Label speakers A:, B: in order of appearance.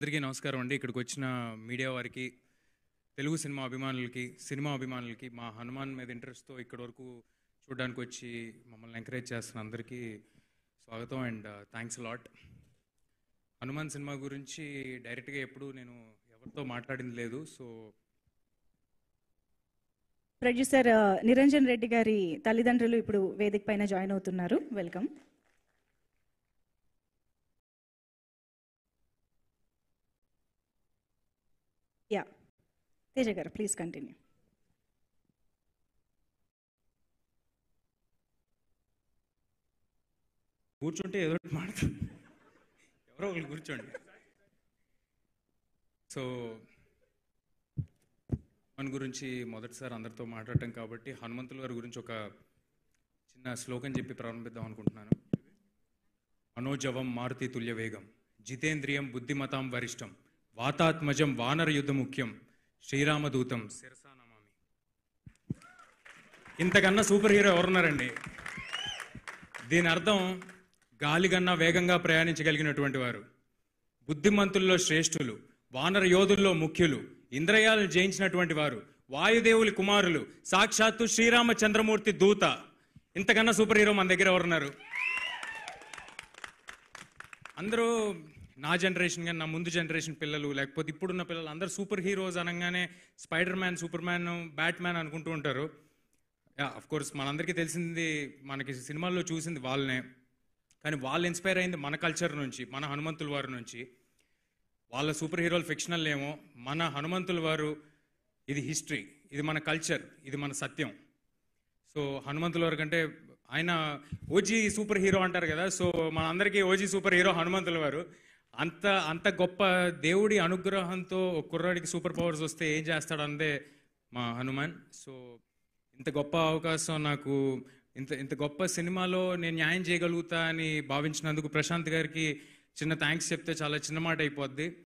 A: అందరికీ నమస్కారం అండి ఇక్కడికి వచ్చిన మీడియా వారికి తెలుగు సినిమా అభిమానులకి సినిమా అభిమానులకి మా హనుమాన్ మీద ఇంట్రెస్ట్తో ఇక్కడి వరకు చూడడానికి వచ్చి మమ్మల్ని ఎంకరేజ్ చేస్తున్న అందరికీ స్వాగతం and thanks lot Hanuman cinema గురించి డైరెక్ట్గా ఎప్పుడు నేను ఎవరితో మాట్లాడింది లేదు సో
B: ప్రొడ్యూసర్ ఆ, నిరంజన్ రెడ్డి గారి తల్లిదండ్రులు ఇప్పుడు వేదిక పైన జాయిన్ అవుతున్నారు వెల్కమ్ యా తేజ గారు ప్లీజ్ కంటిన్యూ
A: కూర్చుంటే ఏదో ఒకటి మాట్లాడు ఎవరో ఒకరు కూర్చోండి సో హనుమాన్ గురించి మొదటిసారి అందరితో మాట్లాడటం కాబట్టి హనుమంతుల వారి గురించి ఒక చిన్న శ్లోకం చెప్పి ప్రారంభిద్దాం అనుకుంటున్నాను మనోజవం మారుతి తుల్య వేగం జితేంద్రియం బుద్ధిమతాం వరిష్టం వాతాత్మజం వానర యుద్ధ ముఖ్యం శ్రీరామదూతం శిరసా నమామి ఇంతకన్నా సూపర్ హీరో ఎవరున్నారండి దీని అర్థం గాలిగన్నా వేగంగా ప్రయాణించగలిగినటువంటి వారు బుద్ధిమంతుల్లో శ్రేష్ఠులు వానర యోధుల్లో ముఖ్యులు ఇంద్రయాలను జయించినటువంటి వారు వాయుదేవులి కుమారులు సాక్షాత్తు శ్రీరామచంద్రమూర్తి దూత ఇంతకన్నా సూపర్ హీరో మన దగ్గర ఎవరున్నారు అందరూ నా జనరేషన్ కానీ నా ముందు జనరేషన్ పిల్లలు లేకపోతే ఇప్పుడున్న పిల్లలు అందరూ సూపర్ హీరోస్ అనగానే spiderman superman batman అనుకుంటూ ఉంటారు అఫ్ కోర్స్ మనందరికీ తెలిసింది మనకి సినిమాల్లో చూసింది వాళ్ళనే కానీ వాళ్ళు ఇన్స్పైర్ అయింది మన కల్చర్ నుంచి మన హనుమంతుల వారి నుంచి వాళ్ళ సూపర్ హీరోలు ఫిక్షనల్ ఏమో మన హనుమంతుల వారు ఇది హిస్టరీ ఇది మన కల్చర్ ఇది మన సత్యం సో హనుమంతుల వారు కంటే ఆయన ఓజీ సూపర్ హీరో అంటారు కదా సో మన అందరికీ ఓజీ సూపర్ హీరో హనుమంతుల వారు అంత అంత గొప్ప దేవుడి అనుగ్రహంతో ఒక కుర్రాడికి సూపర్ పవర్స్ వస్తే ఏం చేస్తాడు అందే మా హనుమాన్ సో ఇంత గొప్ప అవకాశం నాకు ఇంత ఇంత గొప్ప సినిమాలో నేను న్యాయం చేయగలుగుతా అని భావించినందుకు ప్రశాంత్ గారికి చిన్న థ్యాంక్స్ చెప్తే చాలా చిన్న మాట అయిపోద్ది